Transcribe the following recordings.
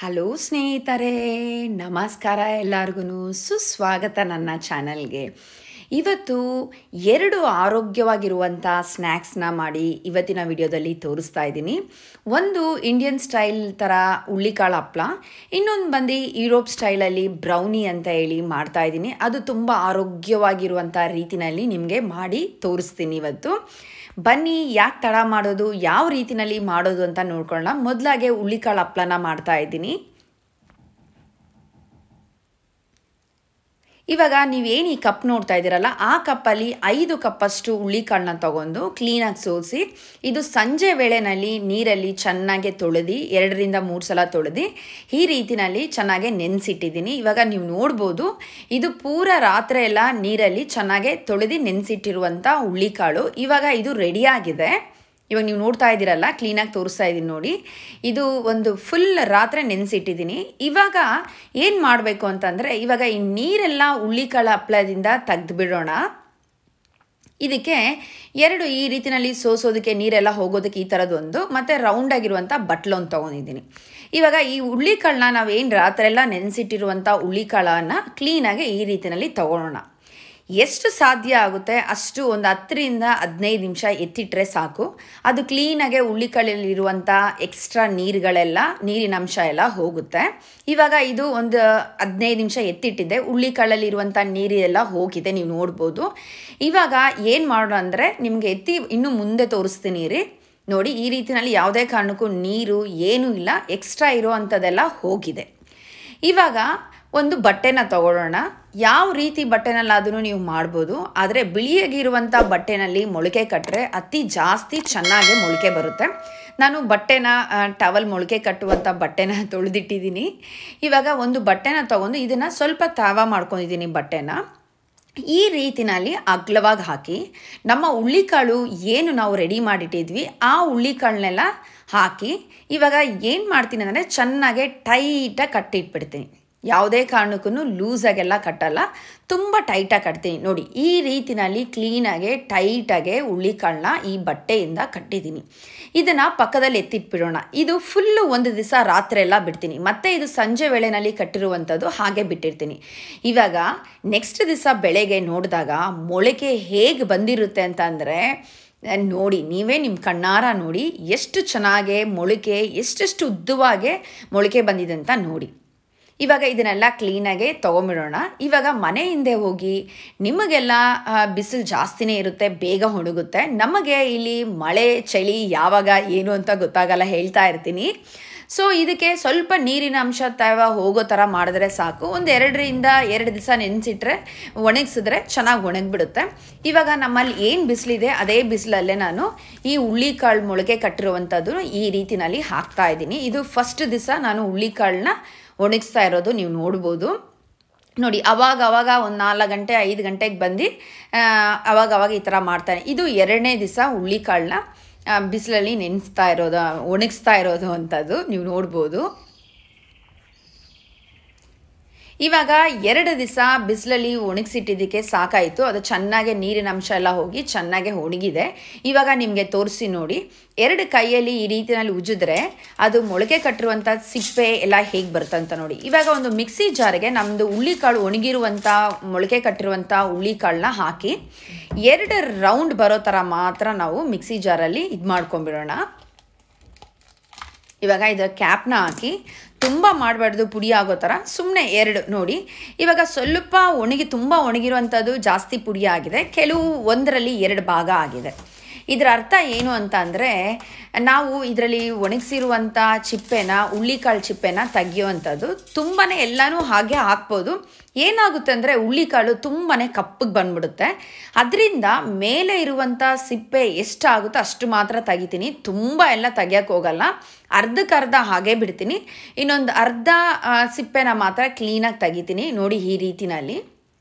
hello ಸ್ನೇಹಿತರೆ ನಮಸ್ಕಾರ ಎಲ್ಲರಿಗೂ ಸುಸ್ವಾಗತ ನನ್ನ ಚಾನಲ್ಗೆ ಇವತ್ತು ಎರಡು ಆರೋಗ್ಯವಾಗಿರುವಂಥ ಸ್ನ್ಯಾಕ್ಸ್ನ ಮಾಡಿ ಇವತ್ತಿನ ವಿಡಿಯೋದಲ್ಲಿ ತೋರಿಸ್ತಾ ಇದ್ದೀನಿ ಒಂದು ಇಂಡಿಯನ್ ಸ್ಟೈಲ್ ಥರ ಹುಳ್ಳಿಕಾಳು ಹಪ್ಪಳ ಇನ್ನೊಂದು ಬಂದು ಯುರೋಪ್ ಸ್ಟೈಲಲ್ಲಿ ಬ್ರೌನಿ ಅಂತ ಹೇಳಿ ಮಾಡ್ತಾ ಇದ್ದೀನಿ ಅದು ತುಂಬ ಆರೋಗ್ಯವಾಗಿರುವಂಥ ರೀತಿನಲ್ಲಿ ನಿಮಗೆ ಮಾಡಿ ತೋರಿಸ್ತೀನಿ ಇವತ್ತು ಬನ್ನಿ ಯಾಕೆ ತಡ ಮಾಡೋದು ಯಾವ ರೀತಿನಲ್ಲಿ ಮಾಡೋದು ಅಂತ ನೋಡ್ಕೊಳ್ಳೋಣ ಮೊದಲಾಗೆ ಹುಳ್ಳಿಕಾಳು ಹಪ್ಪಳನ ಮಾಡ್ತಾ ಇದ್ದೀನಿ ಇವಾಗ ನೀವೇನು ಈ ಕಪ್ ನೋಡ್ತಾ ಇದ್ದೀರಲ್ಲ ಆ ಕಪ್ಪಲ್ಲಿ ಐದು ಕಪ್ಪಷ್ಟು ಹುಳ್ಳಿಕಾಳನ್ನ ತಗೊಂಡು ಕ್ಲೀನಾಗಿ ಸೋಸಿ ಇದು ಸಂಜೆ ವೇಳೆನಲ್ಲಿ ನೀರಲ್ಲಿ ಚೆನ್ನಾಗಿ ತೊಳೆದು ಎರಡರಿಂದ ಮೂರು ಸಲ ತೊಳೆದು ಈ ರೀತಿನಲ್ಲಿ ಚೆನ್ನಾಗಿ ನೆನೆಸಿಟ್ಟಿದ್ದೀನಿ ಇವಾಗ ನೀವು ನೋಡ್ಬೋದು ಇದು ಪೂರ ರಾತ್ರಿ ಎಲ್ಲ ನೀರಲ್ಲಿ ಚೆನ್ನಾಗಿ ತೊಳೆದು ನೆನೆಸಿಟ್ಟಿರುವಂಥ ಹುಳ್ಳಿಕಾಳು ಇವಾಗ ಇದು ರೆಡಿಯಾಗಿದೆ ಇವಾಗ ನೀವು ನೋಡ್ತಾ ಇದ್ದೀರಲ್ಲ ಕ್ಲೀನಾಗಿ ತೋರಿಸ್ತಾ ಇದ್ದೀನಿ ನೋಡಿ ಇದು ಒಂದು ಫುಲ್ ರಾತ್ರಿ ನೆನೆಸಿಟ್ಟಿದ್ದೀನಿ ಇವಾಗ ಏನು ಮಾಡಬೇಕು ಅಂತಂದರೆ ಇವಾಗ ಈ ನೀರೆಲ್ಲ ಹುಳ್ಳಿಕಾಳ ಹಪ್ಪಳದಿಂದ ತೆಗೆದುಬಿಡೋಣ ಇದಕ್ಕೆ ಎರಡು ಈ ರೀತಿಯಲ್ಲಿ ಸೋಸೋದಕ್ಕೆ ನೀರೆಲ್ಲ ಹೋಗೋದಕ್ಕೆ ಈ ಥರದೊಂದು ಮತ್ತು ರೌಂಡಾಗಿರುವಂಥ ಬಟ್ಲೊಂದು ತೊಗೊಂಡಿದ್ದೀನಿ ಇವಾಗ ಈ ಹುಳ್ಳಿಕಾಳನ್ನ ನಾವೇನು ರಾತ್ರಿ ಎಲ್ಲ ನೆನೆಸಿಟ್ಟಿರುವಂಥ ಹುಳ್ಳಿಕಾಳನ್ನು ಕ್ಲೀನಾಗಿ ಈ ರೀತಿಯಲ್ಲಿ ತೊಗೊಳ್ಳೋಣ ಎಷ್ಟು ಸಾಧ್ಯ ಆಗುತ್ತೆ ಅಷ್ಟು ಒಂದು ಹತ್ತರಿಂದ ಹದಿನೈದು ನಿಮಿಷ ಎತ್ತಿಟ್ರೆ ಸಾಕು ಅದು ಕ್ಲೀನಾಗೆ ಹುಳ್ಳಿಕಾಳಲ್ಲಿರುವಂಥ ಎಕ್ಸ್ಟ್ರಾ ನೀರುಗಳೆಲ್ಲ ನೀರಿನ ಅಂಶ ಎಲ್ಲ ಹೋಗುತ್ತೆ ಇವಾಗ ಇದು ಒಂದು ಹದಿನೈದು ನಿಮಿಷ ಎತ್ತಿಟ್ಟಿದ್ದೆ ಹುಳ್ಳಿಕಾಳಲ್ಲಿರುವಂಥ ನೀರೆಲ್ಲ ಹೋಗಿದೆ ನೀವು ನೋಡ್ಬೋದು ಇವಾಗ ಏನು ಮಾಡೋಣ ಅಂದರೆ ನಿಮಗೆ ಎತ್ತಿ ಇನ್ನೂ ಮುಂದೆ ತೋರಿಸ್ತೀನಿ ರೀ ನೋಡಿ ಈ ರೀತಿಯಲ್ಲಿ ಯಾವುದೇ ಕಾರಣಕ್ಕೂ ನೀರು ಏನೂ ಇಲ್ಲ ಎಕ್ಸ್ಟ್ರಾ ಇರೋ ಅಂಥದ್ದೆಲ್ಲ ಹೋಗಿದೆ ಇವಾಗ ಒಂದು ಬಟ್ಟೆನ ತಗೊಳ್ಳೋಣ ಯಾವ ರೀತಿ ಬಟ್ಟೆನಲ್ಲಾದರೂ ನೀವು ಮಾಡ್ಬೋದು ಆದರೆ ಬಿಳಿಯಾಗಿರುವಂಥ ಬಟ್ಟೆನಲ್ಲಿ ಮೊಳಕೆ ಕಟ್ಟರೆ ಅತಿ ಜಾಸ್ತಿ ಚೆನ್ನಾಗಿ ಮೊಳಕೆ ಬರುತ್ತೆ ನಾನು ಬಟ್ಟೆನ ಟವಲ್ ಮೊಳಕೆ ಕಟ್ಟುವಂಥ ಬಟ್ಟೆನ ತೊಳೆದಿಟ್ಟಿದ್ದೀನಿ ಇವಾಗ ಒಂದು ಬಟ್ಟೆನ ತೊಗೊಂಡು ಇದನ್ನು ಸ್ವಲ್ಪ ತಾವ ಮಾಡ್ಕೊಂಡಿದ್ದೀನಿ ಬಟ್ಟೆನ ಈ ರೀತಿನಲ್ಲಿ ಅಗ್ಲವಾಗಿ ಹಾಕಿ ನಮ್ಮ ಹುಳ್ಳಿಕಾಳು ಏನು ನಾವು ರೆಡಿ ಮಾಡಿಟ್ಟಿದ್ವಿ ಆ ಹುಳ್ಳಿಕಾಳನ್ನೆಲ್ಲ ಹಾಕಿ ಇವಾಗ ಏನು ಮಾಡ್ತೀನಿ ಅಂದರೆ ಚೆನ್ನಾಗೆ ಟೈಟಾಗಿ ಕಟ್ಟಿಟ್ಬಿಡ್ತೀನಿ ಯಾವುದೇ ಕಾರಣಕ್ಕೂ ಲೂಸಾಗೆಲ್ಲ ಕಟ್ಟಲ್ಲ ತುಂಬ ಟೈಟಾಗಿ ಕಟ್ತೀನಿ ನೋಡಿ ಈ ರೀತಿನಲ್ಲಿ ಕ್ಲೀನಾಗೆ ಟೈಟಾಗೆ ಹುಳ್ಳಿಕಾಳನ್ನ ಈ ಬಟ್ಟೆಯಿಂದ ಕಟ್ಟಿದ್ದೀನಿ ಇದನ್ನು ಪಕ್ಕದಲ್ಲಿ ಎತ್ತಿಟ್ಬಿಡೋಣ ಇದು ಫುಲ್ಲು ಒಂದು ದಿವಸ ರಾತ್ರಿ ಎಲ್ಲ ಬಿಡ್ತೀನಿ ಮತ್ತು ಇದು ಸಂಜೆ ವೇಳೆನಲ್ಲಿ ಕಟ್ಟಿರುವಂಥದ್ದು ಹಾಗೆ ಬಿಟ್ಟಿರ್ತೀನಿ ಇವಾಗ ನೆಕ್ಸ್ಟ್ ದಿವಸ ಬೆಳಗ್ಗೆ ನೋಡಿದಾಗ ಮೊಳಕೆ ಹೇಗೆ ಬಂದಿರುತ್ತೆ ಅಂತ ಅಂದರೆ ನೋಡಿ ನೀವೇ ನಿಮ್ಮ ಕಣ್ಣಾರ ನೋಡಿ ಎಷ್ಟು ಚೆನ್ನಾಗೆ ಮೊಳಕೆ ಎಷ್ಟೆಷ್ಟು ಉದ್ದವಾಗೆ ಮೊಳಕೆ ಬಂದಿದೆ ಅಂತ ನೋಡಿ ಇವಾಗ ಇದನ್ನೆಲ್ಲ ಕ್ಲೀನಾಗೆ ತೊಗೊಂಬಿಡೋಣ ಇವಾಗ ಮನೆ ಹಿಂದೆ ಹೋಗಿ ನಿಮಗೆಲ್ಲ ಬಿಸಿಲು ಜಾಸ್ತಿನೇ ಇರುತ್ತೆ ಬೇಗ ಒಣಗುತ್ತೆ ನಮಗೆ ಇಲ್ಲಿ ಮಳೆ ಚಳಿ ಯಾವಾಗ ಏನು ಅಂತ ಗೊತ್ತಾಗಲ್ಲ ಹೇಳ್ತಾ ಇರ್ತೀನಿ ಸೊ ಇದಕ್ಕೆ ಸ್ವಲ್ಪ ನೀರಿನ ಅಂಶ ತವ ಹೋಗೋ ಥರ ಮಾಡಿದ್ರೆ ಸಾಕು ಒಂದು ಎರಡರಿಂದ ಎರಡು ದಿವಸ ನೆನೆಸಿಟ್ರೆ ಒಣಗಿಸಿದ್ರೆ ಚೆನ್ನಾಗಿ ಒಣಗಿಬಿಡುತ್ತೆ ಇವಾಗ ನಮ್ಮಲ್ಲಿ ಏನು ಬಿಸಿಲಿದೆ ಅದೇ ಬಿಸಿಲಲ್ಲೇ ನಾನು ಈ ಹುಳ್ಳಿಕಾಳು ಮೊಳಕೆ ಕಟ್ಟಿರುವಂಥದ್ದು ಈ ರೀತಿನಲ್ಲಿ ಹಾಕ್ತಾ ಇದ್ದೀನಿ ಇದು ಫಸ್ಟ್ ದಿವಸ ನಾನು ಹುಳ್ಳಿಕಾಳನ್ನ ಒಣಗಿಸ್ತಾ ಇರೋದು ನೀವು ನೋಡ್ಬೋದು ನೋಡಿ ಅವಾಗ ಅವಾಗ ಒಂದು ನಾಲ್ಕು ಗಂಟೆ ಐದು ಗಂಟೆಗೆ ಬಂದು ಅವಾಗ ಅವಾಗ ಈ ಥರ ಮಾಡ್ತಾನೆ ಇದು ಎರಡನೇ ದಿವಸ ಹುಳ್ಳಿಕಾಳನ್ನ ಬಿಸಿಲಲ್ಲಿ ನೆನೆಸ್ತಾ ಇರೋದು ಒಣಗಿಸ್ತಾ ಇರೋದು ಅಂಥದ್ದು ನೀವು ನೋಡ್ಬೋದು ಇವಾಗ ಎರಡು ದಿವಸ ಬಿಸಿಲಲ್ಲಿ ಒಣಗಿಸಿಟ್ಟಿದ್ದಕ್ಕೆ ಸಾಕಾಯಿತು ಅದು ಚೆನ್ನಾಗಿ ನೀರಿನ ಅಂಶ ಎಲ್ಲ ಹೋಗಿ ಚೆನ್ನಾಗಿ ಒಣಗಿದೆ ಇವಾಗ ನಿಮಗೆ ತೋರಿಸಿ ನೋಡಿ ಎರಡು ಕೈಯಲ್ಲಿ ಈ ರೀತಿಯಲ್ಲಿ ಉಜ್ಜಿದ್ರೆ ಅದು ಮೊಳಕೆ ಕಟ್ಟಿರುವಂಥ ಸಿಪ್ಪೆ ಎಲ್ಲ ಹೇಗೆ ಬರುತ್ತಂತ ನೋಡಿ ಇವಾಗ ಒಂದು ಮಿಕ್ಸಿ ಜಾರಿಗೆ ನಮ್ಮದು ಹುಳ್ಳಿಕಾಳು ಒಣಗಿರುವಂಥ ಮೊಳಕೆ ಕಟ್ಟಿರುವಂಥ ಹುಳ್ಳಿಕಾಳನ್ನ ಹಾಕಿ ಎರಡು ರೌಂಡ್ ಬರೋ ಥರ ಮಾತ್ರ ನಾವು ಮಿಕ್ಸಿ ಜಾರಲ್ಲಿ ಇದು ಮಾಡ್ಕೊಂಬಿಡೋಣ ಇವಾಗ ಇದರ ಕ್ಯಾಪ್ನ ಹಾಕಿ ತುಂಬ ಮಾಡಬಾರ್ದು ಪುಡಿ ಆಗೋ ಥರ ಸುಮ್ಮನೆ ಎರಡು ನೋಡಿ ಇವಾಗ ಸ್ವಲ್ಪ ಒಣಗಿ ತುಂಬ ಒಣಗಿರುವಂಥದ್ದು ಜಾಸ್ತಿ ಪುಡಿ ಆಗಿದೆ ಕೆಲವು ಒಂದರಲ್ಲಿ ಎರಡು ಭಾಗ ಆಗಿದೆ ಇದರ ಅರ್ಥ ಏನು ಅಂತ ಅಂದರೆ ನಾವು ಇದರಲ್ಲಿ ಒಣಗಿಸಿರುವಂಥ ಚಿಪ್ಪೆನ ಹುಳ್ಳಿಕಾಳು ಚಿಪ್ಪೆನ ತೆಗಿಯುವಂಥದ್ದು ತುಂಬಾ ಎಲ್ಲನೂ ಹಾಗೆ ಹಾಕ್ಬೋದು ಏನಾಗುತ್ತೆ ಅಂದರೆ ಹುಳ್ಳಿಕಾಳು ತುಂಬಾ ಕಪ್ಪಗೆ ಬಂದ್ಬಿಡುತ್ತೆ ಅದರಿಂದ ಮೇಲೆ ಇರುವಂಥ ಸಿಪ್ಪೆ ಎಷ್ಟಾಗುತ್ತೋ ಅಷ್ಟು ಮಾತ್ರ ತೆಗಿತೀನಿ ತುಂಬ ಎಲ್ಲ ತೆಗಿಯೋಕ್ಕೆ ಹೋಗಲ್ಲ ಅರ್ಧಕ್ಕರ್ಧ ಹಾಗೆ ಬಿಡ್ತೀನಿ ಇನ್ನೊಂದು ಅರ್ಧ ಸಿಪ್ಪೆನ ಮಾತ್ರ ಕ್ಲೀನಾಗಿ ತೆಗಿತೀನಿ ನೋಡಿ ಈ ರೀತಿನಲ್ಲಿ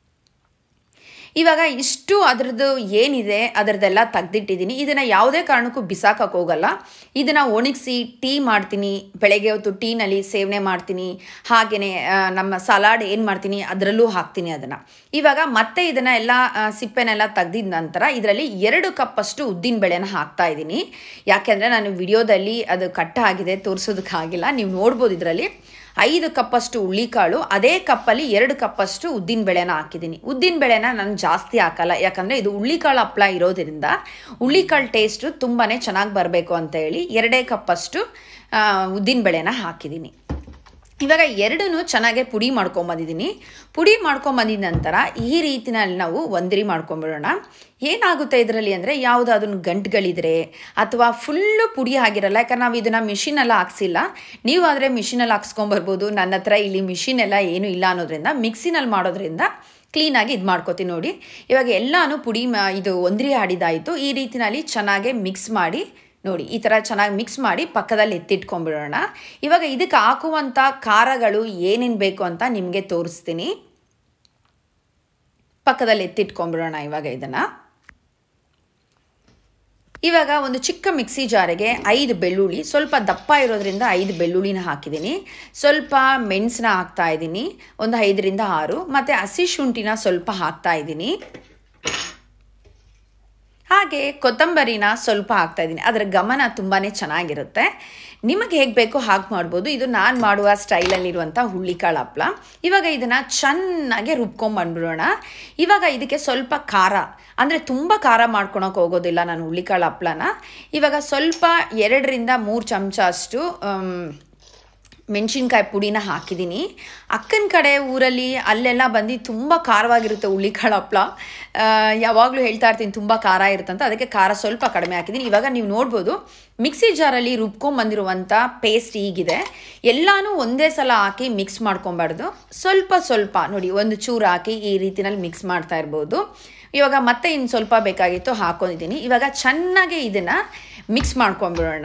ಇವಾಗ ಇಷ್ಟು ಅದರದ್ದು ಏನಿದೆ ಅದರದ್ದೆಲ್ಲ ತೆಗ್ದಿಟ್ಟಿದ್ದೀನಿ ಇದನ್ನು ಯಾವುದೇ ಕಾರಣಕ್ಕೂ ಬಿಸಾಕಕ್ಕೆ ಹೋಗಲ್ಲ ಇದನ್ನು ಒಣಗಿಸಿ ಟೀ ಮಾಡ್ತೀನಿ ಬೆಳಗ್ಗೆ ಹೊತ್ತು ಟೀನಲ್ಲಿ ಸೇವನೆ ಮಾಡ್ತೀನಿ ಹಾಗೆಯೇ ನಮ್ಮ ಸಲಾಡ್ ಏನು ಮಾಡ್ತೀನಿ ಅದರಲ್ಲೂ ಹಾಕ್ತೀನಿ ಅದನ್ನು ಇವಾಗ ಮತ್ತೆ ಇದನ್ನು ಎಲ್ಲ ಸಿಪ್ಪೆನೆಲ್ಲ ತೆಗ್ದಿದ ನಂತರ ಇದರಲ್ಲಿ ಎರಡು ಕಪ್ಪಷ್ಟು ಉದ್ದಿನ ಬೇಳೆನ ಹಾಕ್ತಾ ಇದ್ದೀನಿ ಯಾಕೆಂದರೆ ನಾನು ವಿಡಿಯೋದಲ್ಲಿ ಅದು ಕಟ್ಟ ಆಗಿದೆ ತೋರಿಸೋದಕ್ಕಾಗಿಲ್ಲ ನೀವು ನೋಡ್ಬೋದು ಇದರಲ್ಲಿ ಐದು ಕಪ್ಪಷ್ಟು ಹುಳ್ಳಿಕಾಳು ಅದೇ ಕಪ್ಪಲ್ಲಿ ಎರಡು ಕಪ್ಪಷ್ಟು ಉದ್ದಿನ ಬೇಳೆನ ಹಾಕಿದ್ದೀನಿ ಉದ್ದಿನ ಬೇಳೆನ ನಾನು ಜಾಸ್ತಿ ಹಾಕಲ್ಲ ಯಾಕಂದರೆ ಇದು ಹುಳ್ಳಿಕಾಳು ಹಪ್ಪಳ ಇರೋದ್ರಿಂದ ಹುಳ್ಳಿಕಾಳು ಟೇಸ್ಟು ತುಂಬಾ ಚೆನ್ನಾಗಿ ಬರಬೇಕು ಅಂತ ಹೇಳಿ ಎರಡೇ ಕಪ್ಪಷ್ಟು ಉದ್ದಿನ ಬೇಳೆನ ಹಾಕಿದ್ದೀನಿ ಇವಾಗ ಎರಡನ್ನೂ ಚೆನ್ನಾಗೆ ಪುಡಿ ಮಾಡ್ಕೊಂಬಂದಿದ್ದೀನಿ ಪುಡಿ ಮಾಡ್ಕೊಂಬಂದಿದ ನಂತರ ಈ ರೀತಿನಲ್ಲಿ ನಾವು ಒಂದಿರಿ ಮಾಡ್ಕೊಂಬಿಡೋಣ ಏನಾಗುತ್ತೆ ಇದರಲ್ಲಿ ಅಂದರೆ ಯಾವುದಾದ್ರೂ ಗಂಟುಗಳಿದ್ರೆ ಅಥವಾ ಫುಲ್ಲು ಪುಡಿ ಆಗಿರಲ್ಲ ಯಾಕಂದ್ರೆ ನಾವು ಇದನ್ನು ಮಿಷಿನೆಲ್ಲ ಹಾಕ್ಸಿಲ್ಲ ನೀವು ಆದರೆ ಮಿಷಿನಲ್ಲಿ ಹಾಕ್ಸ್ಕೊಂಬರ್ಬೋದು ನನ್ನ ಹತ್ರ ಇಲ್ಲಿ ಮಿಷಿನ್ ಎಲ್ಲ ಏನೂ ಇಲ್ಲ ಅನ್ನೋದ್ರಿಂದ ಮಿಕ್ಸಿನಲ್ಲಿ ಮಾಡೋದ್ರಿಂದ ಕ್ಲೀನಾಗಿ ಇದು ಮಾಡ್ಕೋತೀನಿ ನೋಡಿ ಇವಾಗ ಎಲ್ಲನೂ ಪುಡಿ ಮಾ- ಇದು ಒಂದ್ರಿ ಆಡಿದಾಯಿತು ಈ ರೀತಿನಲ್ಲಿ ಚೆನ್ನಾಗೆ ಮಿಕ್ಸ್ ಮಾಡಿ ನೋಡಿ ಈ ಥರ ಚೆನ್ನಾಗಿ ಮಿಕ್ಸ್ ಮಾಡಿ ಪಕ್ಕದಲ್ಲಿ ಎತ್ತಿಟ್ಕೊಂಡ್ಬಿಡೋಣ ಇವಾಗ ಇದಕ್ಕೆ ಹಾಕುವಂಥ ಖಾರಗಳು ಏನೇನು ಬೇಕು ಅಂತ ನಿಮಗೆ ತೋರಿಸ್ತೀನಿ ಪಕ್ಕದಲ್ಲಿ ಎತ್ತಿಟ್ಕೊಂಡ್ಬಿಡೋಣ ಇವಾಗ ಇದನ್ನು ಇವಾಗ ಒಂದು ಚಿಕ್ಕ ಮಿಕ್ಸಿ ಜಾರಿಗೆ ಐದು ಬೆಳ್ಳುಳ್ಳಿ ಸ್ವಲ್ಪ ದಪ್ಪ ಇರೋದ್ರಿಂದ ಐದು ಬೆಳ್ಳುಳ್ಳಿನ ಹಾಕಿದ್ದೀನಿ ಸ್ವಲ್ಪ ಮೆಣಸನ್ನ ಹಾಕ್ತಾ ಇದ್ದೀನಿ ಒಂದು ಐದರಿಂದ ಆರು ಮತ್ತು ಹಸಿ ಶುಂಠಿನ ಸ್ವಲ್ಪ ಹಾಕ್ತಾ ಇದ್ದೀನಿ ಹಾಗೆ ಕೊತ್ತಂಬರಿನ ಸ್ವಲ್ಪ ಹಾಕ್ತಾ ಇದ್ದೀನಿ ಅದರ ಗಮನ ತುಂಬಾ ಚೆನ್ನಾಗಿರುತ್ತೆ ನಿಮಗೆ ಹೇಗೆ ಬೇಕೋ ಹಾಗೆ ಮಾಡ್ಬೋದು ಇದು ನಾನು ಮಾಡುವ ಸ್ಟೈಲಲ್ಲಿರುವಂಥ ಹುಳ್ಳಿಕಾಳು ಹಪ್ಪಳ ಇವಾಗ ಇದನ್ನು ಚೆನ್ನಾಗಿ ರುಬ್ಕೊಂಬಂದ್ಬಿಡೋಣ ಇವಾಗ ಇದಕ್ಕೆ ಸ್ವಲ್ಪ ಖಾರ ಅಂದರೆ ತುಂಬ ಖಾರ ಮಾಡ್ಕೊಳಕ್ಕೆ ಹೋಗೋದಿಲ್ಲ ನಾನು ಹುಳ್ಳಿಕಾಳು ಹಪ್ಪಳನ ಇವಾಗ ಸ್ವಲ್ಪ ಎರಡರಿಂದ ಮೂರು ಚಮಚ ಅಷ್ಟು ಆಮ್, ಮೆಣಸಿನ್ಕಾಯಿ ಪುಡಿನ ಹಾಕಿದ್ದೀನಿ ಅಕ್ಕನ ಕಡೆ ಊರಲ್ಲಿ ಅಲ್ಲೆಲ್ಲ ಬಂದು ತುಂಬ ಖಾರವಾಗಿರುತ್ತೆ ಹುಳ್ಳಿಕಾಳು ಹಪ್ಪಳ ಯಾವಾಗಲೂ ಹೇಳ್ತಾ ಇರ್ತೀನಿ ತುಂಬ ಖಾರ ಇರುತ್ತಂತ ಅದಕ್ಕೆ ಖಾರ ಸ್ವಲ್ಪ ಕಡಿಮೆ ಹಾಕಿದ್ದೀನಿ ಇವಾಗ ನೀವು ನೋಡ್ಬೋದು ಮಿಕ್ಸಿ ಜಾರಲ್ಲಿ ರುಬ್ಕೊಂಬಂದಿರುವಂಥ ಪೇಸ್ಟ್ ಹೀಗಿದೆ ಎಲ್ಲನೂ ಒಂದೇ ಸಲ ಹಾಕಿ ಮಿಕ್ಸ್ ಮಾಡ್ಕೊಬಾರ್ದು ಸ್ವಲ್ಪ ಸ್ವಲ್ಪ ನೋಡಿ ಒಂದು ಚೂರು ಹಾಕಿ ಈ ರೀತಿನಲ್ಲಿ ಮಿಕ್ಸ್ ಮಾಡ್ತಾ ಇರ್ಬೋದು ಇವಾಗ ಮತ್ತೆ ಇನ್ನು ಸ್ವಲ್ಪ ಬೇಕಾಗಿತ್ತು ಹಾಕೊಂಡಿದ್ದೀನಿ ಇವಾಗ ಚೆನ್ನಾಗಿ ಇದನ್ನು ಮಿಕ್ಸ್ ಮಾಡ್ಕೊಂಬಿಡೋಣ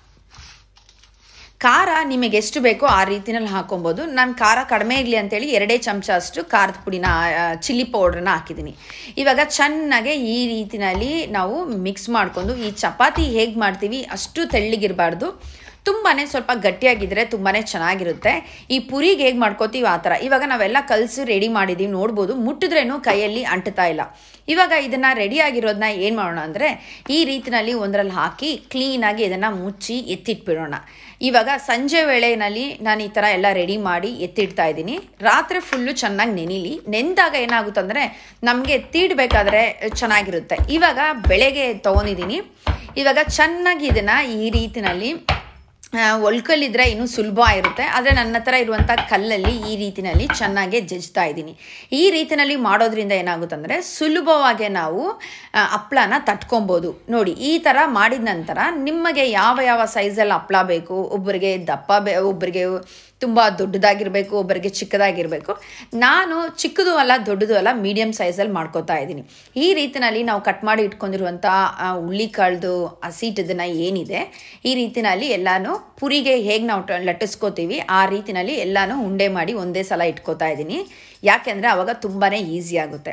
ಖಾರ ನಿಮಗೆ ಎಷ್ಟು ಬೇಕೋ ಆ ರೀತಿನಲ್ಲಿ ಹಾಕೊಬೋದು ನಾನು ಖಾರ ಕಡಿಮೆ ಇರಲಿ ಅಂತೇಳಿ ಎರಡೇ ಚಮಚ ಅಷ್ಟು ಖಾರದ ಪುಡಿನ ಚಿಲ್ಲಿ ಪೌಡ್ರನ್ನ ಹಾಕಿದ್ದೀನಿ ಇವಾಗ ಚೆನ್ನಾಗೆ ಈ ರೀತಿನಲ್ಲಿ ನಾವು ಮಿಕ್ಸ್ ಮಾಡ್ಕೊಂಡು ಈ ಚಪಾತಿ ಹೇಗೆ ಮಾಡ್ತೀವಿ ಅಷ್ಟು ತೆಳ್ಳಗಿರಬಾರ್ದು ತುಂಬಾ ಸ್ವಲ್ಪ ಗಟ್ಟಿಯಾಗಿದ್ದರೆ ತುಂಬಾ ಚೆನ್ನಾಗಿರುತ್ತೆ ಈ ಪುರಿಗೆ ಹೇಗೆ ಮಾಡ್ಕೋತೀವಿ ಆ ಥರ ಇವಾಗ ನಾವೆಲ್ಲ ಕಲಸಿ ರೆಡಿ ಮಾಡಿದ್ದೀವಿ ನೋಡ್ಬೋದು ಮುಟ್ಟಿದ್ರೇನು ಕೈಯಲ್ಲಿ ಅಂಟ್ತಾ ಇಲ್ಲ ಇವಾಗ ಇದನ್ನು ರೆಡಿಯಾಗಿರೋದನ್ನ ಏನು ಮಾಡೋಣ ಅಂದರೆ ಈ ರೀತಿನಲ್ಲಿ ಒಂದರಲ್ಲಿ ಹಾಕಿ ಕ್ಲೀನಾಗಿ ಇದನ್ನು ಮುಚ್ಚಿ ಎತ್ತಿಟ್ಬಿಡೋಣ ಇವಾಗ ಸಂಜೆ ವೇಳೆಯಲ್ಲಿ ನಾನು ಈ ಥರ ಎಲ್ಲ ರೆಡಿ ಮಾಡಿ ಎತ್ತಿಡ್ತಾ ಇದ್ದೀನಿ ರಾತ್ರಿ ಫುಲ್ಲು ಚೆನ್ನಾಗಿ ನೆನಿಲಿ ನೆಂದಾಗ ಏನಾಗುತ್ತಂದರೆ ನಮಗೆ ಎತ್ತಿಡಬೇಕಾದ್ರೆ ಚೆನ್ನಾಗಿರುತ್ತೆ ಇವಾಗ ಬೆಳಗ್ಗೆ ತೊಗೊಂಡಿದ್ದೀನಿ ಇವಾಗ ಚೆನ್ನಾಗಿ ಇದನ್ನು ಈ ರೀತಿನಲ್ಲಿ ಒಳ್ಕಲ್ಲಿದ್ರೆ ಇನ್ನೂ ಸುಲಭ ಇರುತ್ತೆ ಆದರೆ ನನ್ನ ಹತ್ರ ಇರುವಂಥ ಕಲ್ಲಲ್ಲಿ ಈ ರೀತಿನಲ್ಲಿ ಚೆನ್ನಾಗಿ ಜಜ್ತಾ ಇದ್ದೀನಿ ಈ ರೀತಿನಲ್ಲಿ ಮಾಡೋದ್ರಿಂದ ಏನಾಗುತ್ತಂದರೆ ಸುಲಭವಾಗಿ ನಾವು ಆ, ಹಪ್ಳನ ತಟ್ಕೊಬೋದು ನೋಡಿ ಈ ಥರ ಮಾಡಿದ ನಂತರ ನಿಮಗೆ ಯಾವ ಯಾವ ಸೈಜಲ್ಲಿ ಹಪ್ಳ ಬೇಕು ಒಬ್ಬರಿಗೆ ದಪ್ಪ ಬೇ ಒಬ್ಬರಿಗೆ ತುಂಬ ದೊಡ್ಡದಾಗಿರಬೇಕು ಒಬ್ಬರಿಗೆ ಚಿಕ್ಕದಾಗಿರಬೇಕು ನಾನು ಚಿಕ್ಕದು ಅಲ್ಲ ದೊಡ್ಡದು ಅಲ್ಲ ಮೀಡಿಯಮ್ ಸೈಜಲ್ಲಿ ಮಾಡ್ಕೋತಾ ಇದ್ದೀನಿ ಈ ರೀತಿನಲ್ಲಿ ನಾವು ಕಟ್ ಮಾಡಿ ಇಟ್ಕೊಂಡಿರುವಂಥ ಆ ಹುಳ್ಳಿಕಾಳ್ದು ಹಸಿಟ್ಟದನ್ನು ಏನಿದೆ ಈ ರೀತಿನಲ್ಲಿ ಎಲ್ಲನೂ ಪುರಿಗೆ ಹೇಗೆ ನಾವು ಟ- ಲಟ್ಟಿಸ್ಕೋತೀವಿ ಆ ರೀತಿನಲ್ಲಿ ಎಲ್ಲನೂ ಉಂಡೆ ಮಾಡಿ ಒಂದೇ ಸಲ ಇಟ್ಕೋತಾ ಇದ್ದೀನಿ ಯಾಕೆಂದರೆ ಆವಾಗ ತುಂಬಾ ಈಸಿ ಆಗುತ್ತೆ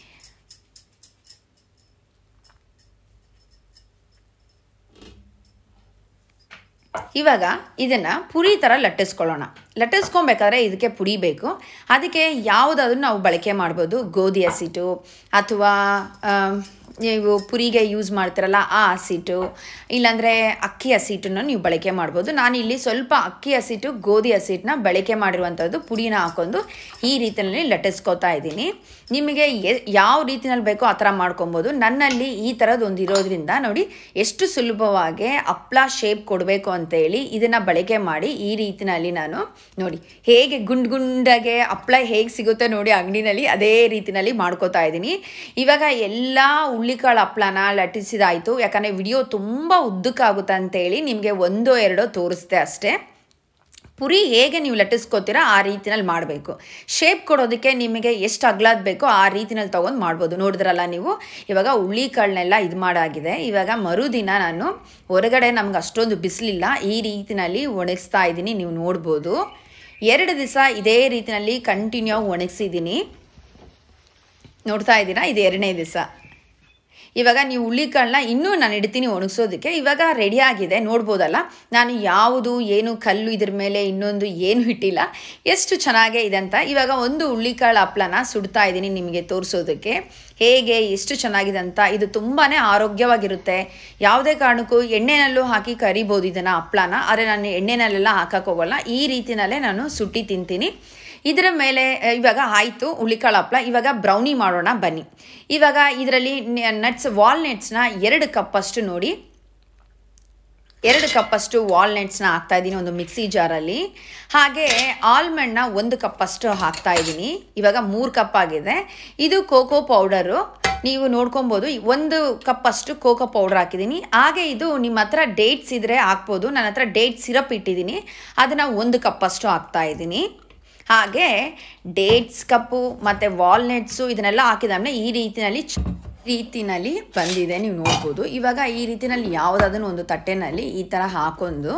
ಇವಾಗ ಇದನ್ನು ಪುರಿ ಥರ ಲಟ್ಟಿಸ್ಕೊಳ್ಳೋಣ ಲಟ್ಟಿಸ್ಕೊಬೇಕಾದ್ರೆ ಇದಕ್ಕೆ ಪುಡಿ ಬೇಕು ಅದಕ್ಕೆ ಯಾವುದಾದ್ರೂ ನಾವು ಬಳಕೆ ಮಾಡ್ಬೋದು ಗೋಧಿ ಹಸಿಟ್ಟು ಅಥವಾ ಆಮ್, ನೀವು ಪುರಿಗೆ ಯೂಸ್ ಮಾಡ್ತೀರಲ್ಲ ಆ ಹಸಿಟ್ಟು ಇಲ್ಲಾಂದರೆ ಅಕ್ಕಿ ಹಸಿಟ್ಟನ್ನು ನೀವು ಬಳಕೆ ಮಾಡ್ಬೋದು ನಾನು ಇಲ್ಲಿ ಸ್ವಲ್ಪ ಅಕ್ಕಿ ಹಸಿಟ್ಟು ಗೋಧಿ ಹಸಿಟ್ಟನ್ನ ಬಳಕೆ ಮಾಡಿರುವಂಥದ್ದು ಪುಡಿನ ಹಾಕೊಂಡು ಈ ರೀತಿಯಲ್ಲಿ ಲಟ್ಟಿಸ್ಕೊತಾ ಇದ್ದೀನಿ ನಿಮಗೆ ಎ ಯಾವ ರೀತಿನಲ್ಲಿ ಬೇಕೋ ಆ ಥರ ಮಾಡ್ಕೊಬೋದು ನನ್ನಲ್ಲಿ ಈ ಥರದ್ದು ಒಂದು ಇರೋದ್ರಿಂದ ನೋಡಿ ಎಷ್ಟು ಸುಲಭವಾಗಿ ಹಪ್ಳ ಶೇಪ್ ಕೊಡಬೇಕು ಅಂತೇಳಿ ಇದನ್ನು ಬಳಕೆ ಮಾಡಿ ಈ ರೀತಿನಲ್ಲಿ ನಾನು ನೋಡಿ ಹೇಗೆ ಗುಂಡ್ ಗುಂಡಾಗೆ ಹಪ್ಳ ಹೇಗೆ ಸಿಗುತ್ತೆ ನೋಡಿ ಅಂಗಡಿನಲ್ಲಿ ಅದೇ ರೀತಿನಲ್ಲಿ ಮಾಡ್ಕೋತಾ ಇದ್ದೀನಿ ಇವಾಗ ಎಲ್ಲ ಹುಳ್ಳಿಕಾಳು ಹಪ್ಳನ ಲಟ್ಟಿಸಿದಾಯಿತು ಯಾಕಂದರೆ ವಿಡಿಯೋ ತುಂಬ ಉದ್ದಕ್ಕಾಗುತ್ತೆ ಅಂತೇಳಿ ನಿಮಗೆ ಒಂದೋ ಎರಡೋ ತೋರಿಸ್ದೆ ಅಷ್ಟೇ ಪುರಿ ಹೇಗೆ ನೀವು ಲಟ್ಟಿಸ್ಕೋತೀರಾ ಆ ರೀತಿನಲ್ಲಿ ಮಾಡಬೇಕು ಶೇಪ್ ಕೊಡೋದಕ್ಕೆ ನಿಮಗೆ ಎಷ್ಟು ಅಗ್ಲಾದ್ ಬೇಕೋ ಆ ರೀತಿನಲ್ಲಿ ತೊಗೊಂಡು ಮಾಡ್ಬೋದು ನೋಡಿದ್ರಲ್ಲ ನೀವು ಇವಾಗ ಹುಳ್ಳಿಕಾಳನ್ನೆಲ್ಲ ಇದು ಮಾಡಾಗಿದೆ ಇವಾಗ ಮರುದಿನ ನಾನು ಹೊರಗಡೆ ನಮ್ಗೆ ಅಷ್ಟೊಂದು ಬಿಸಿಲಿಲ್ಲ ಈ ರೀತಿನಲ್ಲಿ ಒಣಗಿಸ್ತಾ ಇದ್ದೀನಿ ನೀವು ನೋಡ್ಬೋದು ಎರಡು ದಿವಸ ಇದೇ ರೀತಿನಲ್ಲಿ ಕಂಟಿನ್ಯೂ ಒಣಗಿಸಿದ್ದೀನಿ ನೋಡ್ತಾ ಇದ್ದೀರಾ ಇದು ಎರಡನೇ ದಿವಸ ಇವಾಗ ನೀವು ಹುಳ್ಳಿಕಾಳನ್ನ ಇನ್ನೂ ನಾನು ಇಡ್ತೀನಿ ಒಣಗಿಸೋದಕ್ಕೆ ಇವಾಗ ರೆಡಿ ಆಗಿದೆ ನೋಡ್ಬೋದಲ್ಲ ನಾನು ಯಾವುದು ಏನು ಕಲ್ಲು ಇದ್ರ ಮೇಲೆ ಇನ್ನೊಂದು ಏನು ಇಟ್ಟಿಲ್ಲ ಎಷ್ಟು ಚೆನ್ನಾಗೇ ಇದೆ ಅಂತ ಇವಾಗ ಒಂದು ಹುಳ್ಳಿಕಾಳು ಹಪ್ಳನ ಸುಡ್ತಾ ಇದ್ದೀನಿ ನಿಮಗೆ ತೋರಿಸೋದಕ್ಕೆ ಹೇಗೆ ಎಷ್ಟು ಚೆನ್ನಾಗಿದೆ ಅಂತ ಇದು ತುಂಬಾ ಆರೋಗ್ಯವಾಗಿರುತ್ತೆ ಯಾವುದೇ ಕಾರಣಕ್ಕೂ ಎಣ್ಣೆನಲ್ಲೂ ಹಾಕಿ ಕರಿಬೋದು ಇದನ್ನು ಹಪ್ಳನ ಆದರೆ ನಾನು ಎಣ್ಣೆನಲ್ಲೆಲ್ಲ ಹಾಕಕ್ಕೆ ಹೋಗಲ್ಲ ಈ ರೀತಿನಲ್ಲೇ ನಾನು ಸುಟ್ಟಿ ತಿಂತೀನಿ ಇದರ ಮೇಲೆ ಅಹ್, ಇವಾಗ ಆಯಿತು ಹುಳಿಕಾಳು ಹಪ್ಪಳ ಇವಾಗ ಬ್ರೌನಿ ಮಾಡೋಣ ಬನ್ನಿ ಇವಾಗ ಇದರಲ್ಲಿ ನಟ್ಸ್ ವಾಲ್ನಟ್ಸ್ನ ಎರಡು ಕಪ್ಪಷ್ಟು ನೋಡಿ ಎರಡು ಕಪ್ಪಷ್ಟು ವಾಲ್ನಟ್ಸ್ನ ಹಾಕ್ತಾ ಇದ್ದೀನಿ ಒಂದು ಮಿಕ್ಸಿ ಜಾರಲ್ಲಿ ಹಾಗೆ ಆಲ್ಮಂಡ್ನ ಒಂದು ಕಪ್ಪಷ್ಟು ಹಾಕ್ತಾ ಇದ್ದೀನಿ ಇವಾಗ ಮೂರು ಕಪ್ ಆಗಿದೆ ಇದು ಕೋಕೋ ಪೌಡರು ನೀವು ನೋಡ್ಕೊಬೋದು ಒಂದು ಕಪ್ಪಷ್ಟು ಕೋಕೋ ಪೌಡರ್ ಹಾಕಿದ್ದೀನಿ ಹಾಗೆ ಇದು ನಿಮ್ಮ ಹತ್ರ ಡೇಟ್ಸ್ ಇದ್ದರೆ ಹಾಕ್ಬೋದು ನನ್ನ ಹತ್ರ ಡೇಟ್ ಸಿರಪ್ ಇಟ್ಟಿದ್ದೀನಿ ಅದನ್ನು ಒಂದು ಕಪ್ಪಷ್ಟು ಹಾಕ್ತಾ ಇದ್ದೀನಿ ಹಾಗೆ ಡೇಟ್ಸ್ ಕಪ್ಪು ಮತ್ತು ವಾಲ್ನಟ್ಸು ಇದನ್ನೆಲ್ಲ ಹಾಕಿದಾದ್ಮೇಲೆ ಈ ರೀತಿಯಲ್ಲಿ ಚ- ರೀತಿನಲ್ಲಿ ಬಂದಿದೆ ನೀವು ನೋಡ್ಬೋದು ಇವಾಗ ಈ ರೀತಿನಲ್ಲಿ ಯಾವುದಾದ್ರೂ ಒಂದು ತಟ್ಟೆನಲ್ಲಿ ಈ ಥರ ಹಾಕೊಂಡು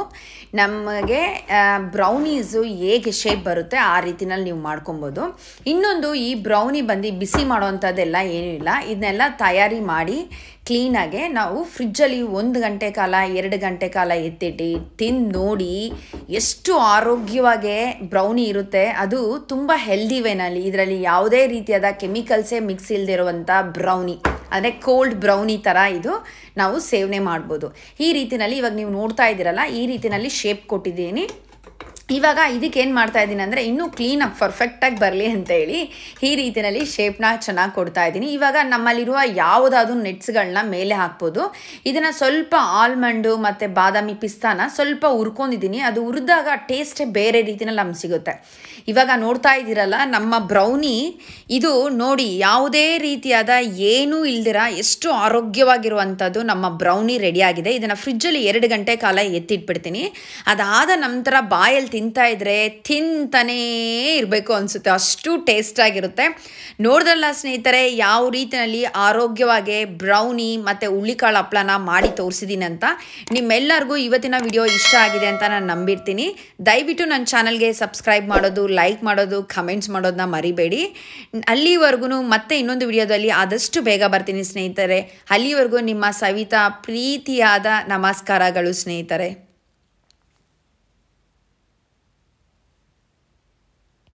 ನಮಗೆ ಬ್ರೌನೀಸು ಹೇಗೆ ಶೇಪ್ ಬರುತ್ತೆ ಆ ರೀತಿನಲ್ಲಿ ನೀವು ಮಾಡ್ಕೊಬೋದು ಇನ್ನೊಂದು ಈ ಬ್ರೌನಿ ಬಂದು ಬಿಸಿ ಮಾಡೋವಂಥದ್ದೆಲ್ಲ ಏನೂ ಇಲ್ಲ ಇದನ್ನೆಲ್ಲ ತಯಾರಿ ಮಾಡಿ ಕ್ಲೀನಾಗೆ ನಾವು ಫ್ರಿಜ್ಜಲ್ಲಿ ಒಂದು ಗಂಟೆ ಕಾಲ ಎರಡು ಗಂಟೆ ಕಾಲ ಎತ್ತಿಟ್ಟು ತಿಂದು ನೋಡಿ ಎಷ್ಟು ಆರೋಗ್ಯವಾಗಿ ಬ್ರೌನಿ ಇರುತ್ತೆ ಅದು ತುಂಬ ಹೆಲ್ದಿ ವೇನಲ್ಲಿ ಇದರಲ್ಲಿ ಯಾವುದೇ ರೀತಿಯಾದ ಕೆಮಿಕಲ್ಸೇ ಮಿಕ್ಸ್ ಇಲ್ದಿರುವಂಥ ಬ್ರೌನಿ ಅಂದರೆ ಕೋಲ್ಡ್ ಬ್ರೌನಿ ಥರ ಇದು ನಾವು ಸೇವನೆ ಮಾಡ್ಬೋದು ಈ ರೀತಿನಲ್ಲಿ ಇವಾಗ ನೀವು ನೋಡ್ತಾ ಇದ್ದೀರಲ್ಲ ಈ ರೀತಿನಲ್ಲಿ ಶೇಪ್ ಕೊಟ್ಟಿದ್ದೀನಿ ಇವಾಗ ಇದಕ್ಕೆ ಏನು ಮಾಡ್ತಾ ಇದ್ದೀನಿ ಅಂದರೆ ಇನ್ನೂ ಕ್ಲೀನಾಗಿ ಪರ್ಫೆಕ್ಟಾಗಿ ಬರಲಿ ಅಂತ ಹೇಳಿ ಈ ರೀತಿಯಲ್ಲಿ ಶೇಪ್ನ ಚೆನ್ನಾಗಿ ಕೊಡ್ತಾ ಇದ್ದೀನಿ ಇವಾಗ ನಮ್ಮಲ್ಲಿರುವ ಯಾವುದಾದ್ರೂ ನೆಟ್ಸ್ಗಳನ್ನ ಮೇಲೆ ಹಾಕ್ಬೋದು ಇದನ್ನು ಸ್ವಲ್ಪ ಆಲ್ಮಂಡು ಮತ್ತು ಬಾದಾಮಿ ಪಿಸ್ತಾನ ಸ್ವಲ್ಪ ಹುರ್ಕೊಂಡಿದ್ದೀನಿ ಅದು ಹುರಿದಾಗ ಟೇಸ್ಟೇ ಬೇರೆ ರೀತಿನಲ್ಲಿ ನಮ್ಗೆ ಸಿಗುತ್ತೆ ಇವಾಗ ನೋಡ್ತಾ ಇದ್ದೀರಲ್ಲ ನಮ್ಮ ಬ್ರೌನಿ ಇದು ನೋಡಿ ಯಾವುದೇ ರೀತಿಯಾದ ಏನೂ ಇಲ್ದಿರ ಎಷ್ಟು ಆರೋಗ್ಯವಾಗಿರುವಂಥದ್ದು ನಮ್ಮ ಬ್ರೌನಿ ರೆಡಿಯಾಗಿದೆ ಇದನ್ನು ಫ್ರಿಜ್ಜಲ್ಲಿ ಎರಡು ಗಂಟೆ ಕಾಲ ಎತ್ತಿಟ್ಬಿಡ್ತೀನಿ ಅದಾದ ನಂತರ ಬಾಯಲ್ಲಿ ತಿಂತಾ ಇದ್ರೆ ತಿಂತಾನೇ ಇರಬೇಕು ಅನಿಸುತ್ತೆ ಅಷ್ಟು ಟೇಸ್ಟಾಗಿರುತ್ತೆ ನೋಡಿದ್ರಲ್ಲ ಸ್ನೇಹಿತರೆ ಯಾವ ರೀತಿಯಲ್ಲಿ ಆರೋಗ್ಯವಾಗಿ ಬ್ರೌನಿ ಮತ್ತು ಹುಳ್ಳಿಕಾಳು ಹಪ್ಳನ ಮಾಡಿ ತೋರಿಸಿದ್ದೀನಿ ಅಂತ ನಿಮ್ಮೆಲ್ಲರಿಗೂ ಇವತ್ತಿನ ವಿಡಿಯೋ ಇಷ್ಟ ಆಗಿದೆ ಅಂತ ನಾನು ನಂಬಿರ್ತೀನಿ ದಯವಿಟ್ಟು ನನ್ನ ಚಾನಲ್ಗೆ ಸಬ್ಸ್ಕ್ರೈಬ್ ಮಾಡೋದು ಲೈಕ್ ಮಾಡೋದು ಕಮೆಂಟ್ಸ್ ಮಾಡೋದನ್ನ ಮರಿಬೇಡಿ ಅಲ್ಲಿವರೆಗೂ ಮತ್ತೆ ಇನ್ನೊಂದು ವಿಡಿಯೋದಲ್ಲಿ ಆದಷ್ಟು ಬೇಗ ಬರ್ತೀನಿ ಸ್ನೇಹಿತರೆ ಅಲ್ಲಿವರೆಗೂ ನಿಮ್ಮ ಸವಿತಾ ಪ್ರೀತಿಯಾದ ನಮಸ್ಕಾರಗಳು ಸ್ನೇಹಿತರೆ